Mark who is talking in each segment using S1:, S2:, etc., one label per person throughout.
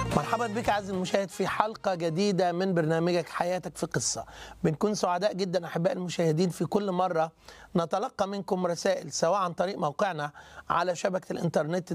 S1: مرحبا بك عزيزي المشاهد في حلقة جديدة من برنامجك حياتك في قصة بنكون سعداء جدا أحباء المشاهدين في كل مرة نتلقى منكم رسائل سواء عن طريق موقعنا على شبكة الإنترنت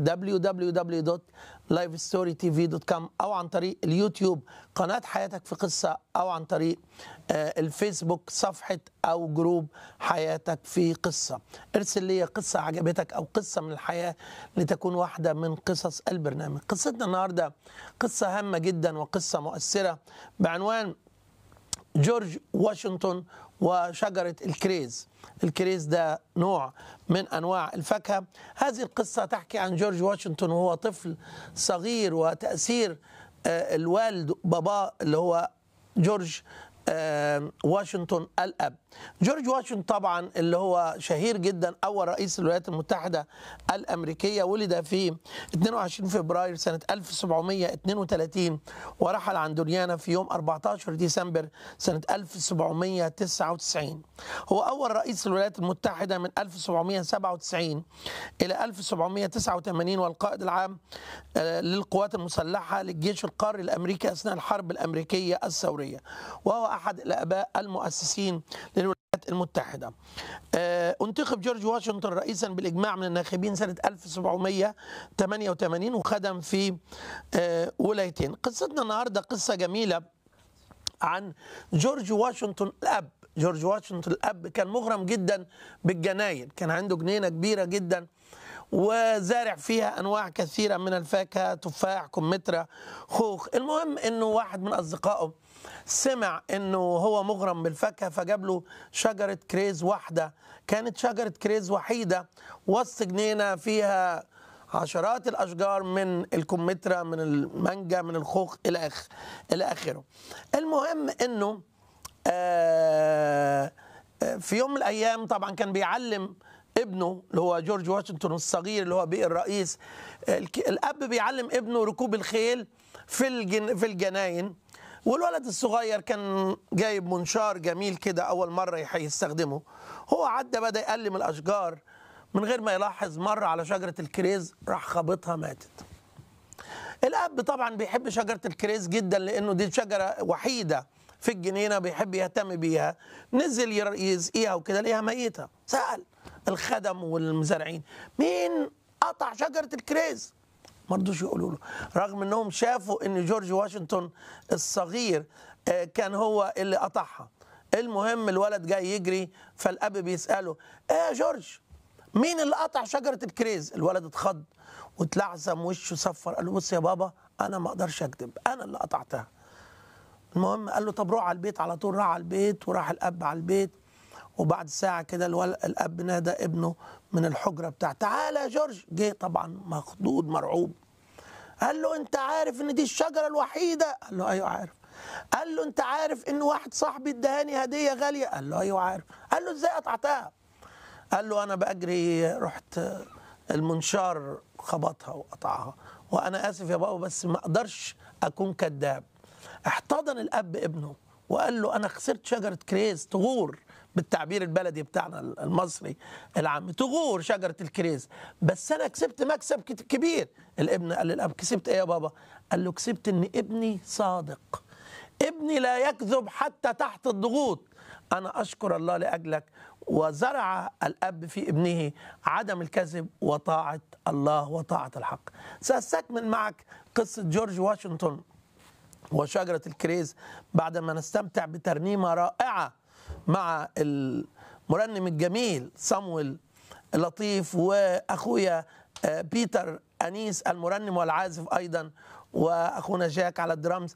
S1: www.livestorytv.com أو عن طريق اليوتيوب قناة حياتك في قصة أو عن طريق آه، الفيسبوك صفحة أو جروب حياتك في قصة ارسل لي قصة عجبتك أو قصة من الحياة لتكون واحدة من قصص البرنامج قصتنا النهاردة قصة هامة جدا وقصة مؤثرة بعنوان جورج واشنطن وشجرة الكريز الكريز ده نوع من أنواع الفاكهة هذه القصة تحكي عن جورج واشنطن وهو طفل صغير وتأثير آه، الوالد باباه اللي هو جورج آه، واشنطن الأب جورج واشنطن طبعا اللي هو شهير جدا أول رئيس الولايات المتحدة الأمريكية ولد في 22 فبراير سنة 1732 ورحل عن دنيانا في يوم 14 ديسمبر سنة 1799 هو أول رئيس الولايات المتحدة من 1797 إلى 1789 والقائد العام آه، للقوات المسلحة للجيش القاري الأمريكي أثناء الحرب الأمريكية الثورية وهو أحد الآباء المؤسسين للولايات المتحدة آه، انتخب جورج واشنطن رئيسا بالإجماع من الناخبين سنة 1788 وخدم في آه، ولايتين قصتنا النهاردة قصة جميلة عن جورج واشنطن الاب جورج واشنطن الاب كان مغرم جدا بالجناين كان عنده جنينه كبيره جدا وزارع فيها انواع كثيره من الفاكهه تفاح كمثرى خوخ المهم انه واحد من اصدقائه سمع انه هو مغرم بالفاكهه فجاب له شجره كريز واحده كانت شجره كريز وحيده وسط جنينه فيها عشرات الاشجار من الكمثرى من المانجا من الخوخ الى اخ الى اخره المهم انه آه، آه، في يوم من الايام طبعا كان بيعلم ابنه اللي هو جورج واشنطن الصغير اللي هو بقي الرئيس الك- الاب بيعلم ابنه ركوب الخيل في الجن في الجناين والولد الصغير كان جايب منشار جميل كده اول مره يح- يستخدمه هو عدى بدا يقلم الاشجار من غير ما يلاحظ مر على شجره الكريز راح خابطها ماتت الاب طبعا بيحب شجره الكريز جدا لانه دي شجره وحيده في الجنينه بيحب يهتم بيها نزل ير- يسقيها وكده ليها ميته سال الخدم والمزارعين مين قطع شجره الكريز ما رضوش يقولوا له رغم انهم شافوا ان جورج واشنطن الصغير آه، كان هو اللي قطعها المهم الولد جاي يجري فالاب بيساله ايه يا جورج مين اللي قطع شجره الكريز الولد اتخض واتلعثم وشه صفر قال له بص يا بابا انا ما اقدرش اكذب انا اللي قطعتها المهم قال له طب روح على البيت على طول راح على البيت وراح الاب على البيت وبعد ساعة كده الول- الأب نادى ابنه من الحجرة بتاعته تعالى يا جورج جه طبعا مخضوض مرعوب قال له أنت عارف إن دي الشجرة الوحيدة قال له أيوه عارف قال له أنت عارف إن واحد صاحبي اداني هدية غالية قال له أيوه عارف قال له إزاي قطعتها قال له انا باجري رحت المنشار خبطها وقطعها وانا اسف يا بابا بس ما اقدرش اكون كذاب احتضن الاب ابنه وقال له انا خسرت شجره كريز تغور بالتعبير البلدي بتاعنا المصري العام تغور شجره الكريز بس انا كسبت مكسب كت- كبير الابن قال للاب كسبت ايه يا بابا قال له كسبت ان ابني صادق ابني لا يكذب حتى تحت الضغوط أنا أشكر الله لأجلك وزرع الأب في ابنه عدم الكذب وطاعة الله وطاعة الحق سأستكمل معك قصة جورج واشنطن وشجرة الكريز بعد ما نستمتع بترنيمة رائعة مع المرنم الجميل صامويل لطيف وأخويا آه، بيتر أنيس المرنم والعازف أيضا وأخونا جاك على الدرامز